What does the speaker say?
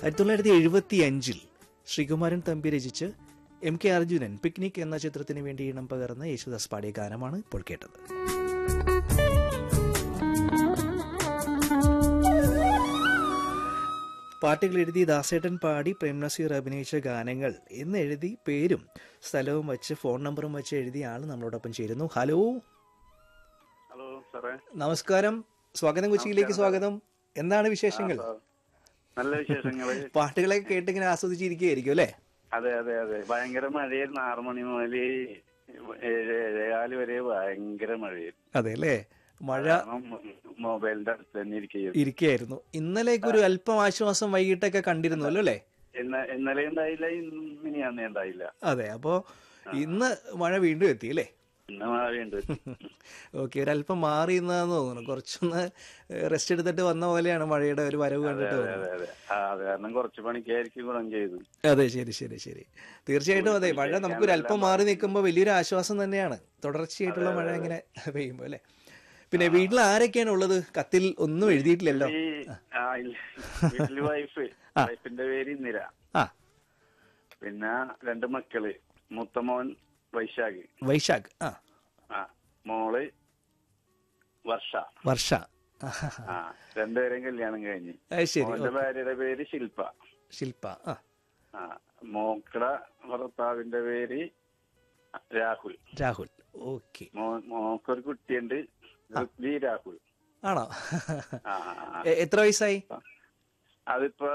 ആയിരത്തി തൊള്ളായിരത്തി എഴുപത്തി അഞ്ചിൽ ശ്രീകുമാരൻ തമ്പി രചിച്ച് എം കെ അർജുനൻ പിക്നിക് എന്ന ചിത്രത്തിന് വേണ്ടി ഇണം പകർന്ന യേശുദാസ് പാടിയ ഗാനമാണ് ഇപ്പോൾ കേട്ടത് പാട്ടുകൾ എഴുതി ദാസേട്ടൻ പാടി പ്രേം നസീർ അഭിനയിച്ച ഗാനങ്ങൾ എന്ന് എഴുതി പേരും സ്ഥലവും വെച്ച് ഫോൺ നമ്പറും വെച്ച് എഴുതിയ ആൾ നമ്മളോടൊപ്പം ചേരുന്നു ഹലോ ഹലോ സാറേ നമസ്കാരം സ്വാഗതം കൊച്ചിയിലേക്ക് സ്വാഗതം എന്താണ് വിശേഷങ്ങൾ ആ, നല്ല വിശേഷങ്ങള് പാട്ടുകളൊക്കെ കേട്ടിങ്ങനെ ആസ്വദിച്ചിരിക്കുകയായിരിക്കും അല്ലേ അതെ അതെ അതെ ഭയങ്കര മഴയായിരുന്നു ആറു മണി മുതൽ ഏഴ് ഏഴേകാല് വരെ ഭയങ്കര മഴയായിരുന്നു അതെ അല്ലേ മഴ കാരണം മൊബൈലിന്റെ അടുത്ത് തന്നെ ഇരിക്കുകയായിരുന്നു ഇരിക്കുകയായിരുന്നു ഇന്നലേക്ക് ഒരു അല്പം ആശ്വാസം വൈകിട്ടൊക്കെ കണ്ടിരുന്നല്ലോ അല്ലേ ഇന്ന ഇന്നലെ ഉണ്ടായില്ല ഇന്ന് ഞാൻ ഉണ്ടായില്ല അതെ അപ്പോ ഇന്ന് മഴ വീണ്ടും എത്തി അല്ലേ ഇന്ന് മഴയുണ്ട് ഓക്കെ ഒരല്പം മാറി എന്നാന്ന് തോന്നുന്നു കുറച്ചൊന്ന് റെസ്റ്റ് എടുത്തിട്ട് വന്ന പോലെയാണ് മഴയുടെ ഒരു വരവ് കണ്ടിട്ട് അതെ തോന്നുന്നത് അതെ ആ അത് കാരണം കുറച്ച് പണിക്കായിരിക്കും ഗുണം ചെയ്തു അതെ ശരി ശരി ശരി തീർച്ചയായിട്ടും അതെ മഴ നമുക്കൊരു അല്പം മാറി നിൽക്കുമ്പോൾ വലിയൊരു ആശ്വാസം തന്നെയാണ് തുടർച്ചയായിട്ടുള്ള മഴ ഇങ്ങനെ പെയ്യുമ്പോൾ അല്ലേ പിന്നെ വീട്ടിൽ ആരൊക്കെയാണ് ഉള്ളത് കത്തിൽ ഒന്നും എഴുതിയിട്ടില്ലല്ലോ ഈ ആ ഇല്ല വീട്ടില് വൈഫ് വൈഫിന്റെ പേര് ഇന്ദിര ആ പിന്നെ രണ്ട് മക്കള് മൂത്ത മോൻ വൈശാഖ് വൈശാഖ് ആ ആ മോള് വർഷ വർഷ ആ രണ്ടുപേരും കല്യാണം കഴിഞ്ഞ് അത് ശരി മോന്റെ ഭാര്യയുടെ പേര് ശില്പ ശില്പ ആ ആ മോക്കട ഭർത്താവിന്റെ പേര് രാഹുൽ രാഹുൽ ഓക്കെ മോ- മോക്കൊരു കുട്ടിയുണ്ട് ഋത്വി രാഹുൽ ആണോ ആ ആ, ആ. എ- എത്ര വയസ്സായി അതിപ്പോ